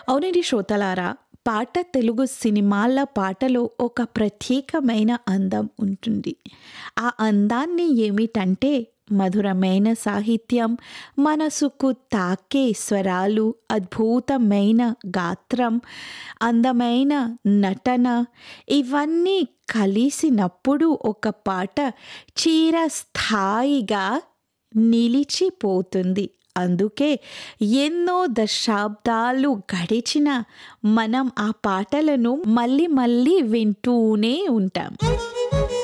అవునండి శ్రోతలారా పాట తెలుగు సినిమాల పాటలో ఒక ప్రత్యేకమైన అందం ఉంటుంది ఆ అందాన్ని ఏమిటంటే మధురమైన సాహిత్యం మనసుకు తాకే స్వరాలు అద్భుతమైన గాత్రం అందమైన నటన ఇవన్నీ కలిసినప్పుడు ఒక పాట చిరస్థాయిగా నిలిచిపోతుంది అందుకే ఎన్నో దశాబ్దాలు గడిచిన మనం ఆ పాటలను మళ్ళీ మళ్ళీ వింటూనే ఉంటాం